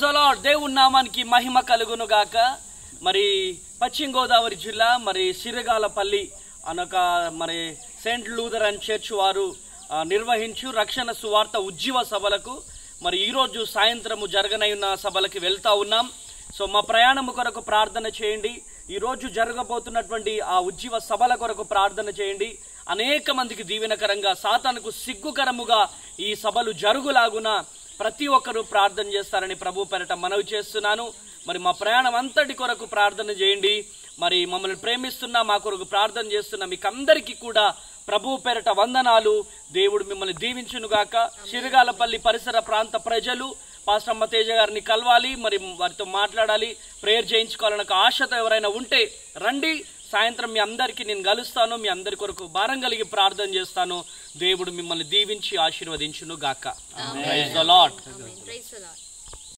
lord దేవుని నామానికి మహిమ కలుగును గాక మరి పశ్చిమ గోదావరి జిల్లా మరి సిరగాలపల్లి అనొక మరి సెయింట్ లూథరన్ చర్చ్ వారు ఆ, నిర్వహించు రక్షణ సువార్త ఉజ్జీవ సభలకు మరి ఈరోజు సాయంత్రము జరగనయున్న సభలకి వెళ్తా ఉన్నాం సో మా ప్రయాణము కొరకు ప్రార్థన చేయండి ఈ రోజు జరగబోతున్నటువంటి ఆ ఉజ్జీవ సభల కొరకు ప్రార్థన చేయండి అనేక మందికి దీవెనకరంగా సాతానుకు సిగ్గుకరముగా ఈ సభలు జరుగులాగున ప్రతి ఒక్కరూ ప్రార్థన చేస్తారని ప్రభు పెరట మనవి చేస్తున్నాను మరి మా ప్రయాణం అంతటి కొరకు ప్రార్థన చేయండి మరి మమ్మల్ని ప్రేమిస్తున్న మా కొరకు ప్రార్థన చేస్తున్న మీకు అందరికీ కూడా ప్రభు పెరట వందనాలు దేవుడు మిమ్మల్ని దీవించునుగాక చిరగాలపల్లి పరిసర ప్రాంత ప్రజలు పాస్టమ్మ తేజ గారిని కలవాలి మరి వారితో మాట్లాడాలి ప్రేయర్ చేయించుకోవాలన్న ఒక ఆశతో ఎవరైనా ఉంటే రండి సాయంత్రం మీ అందరికీ నేను కలుస్తాను మీ అందరి కొరకు భారం కలిగి ప్రార్థన చేస్తాను దేవుడు మిమ్మల్ని దీవించి ఆశీర్వదించును గాక ప్రైజ్ ద లార్డ్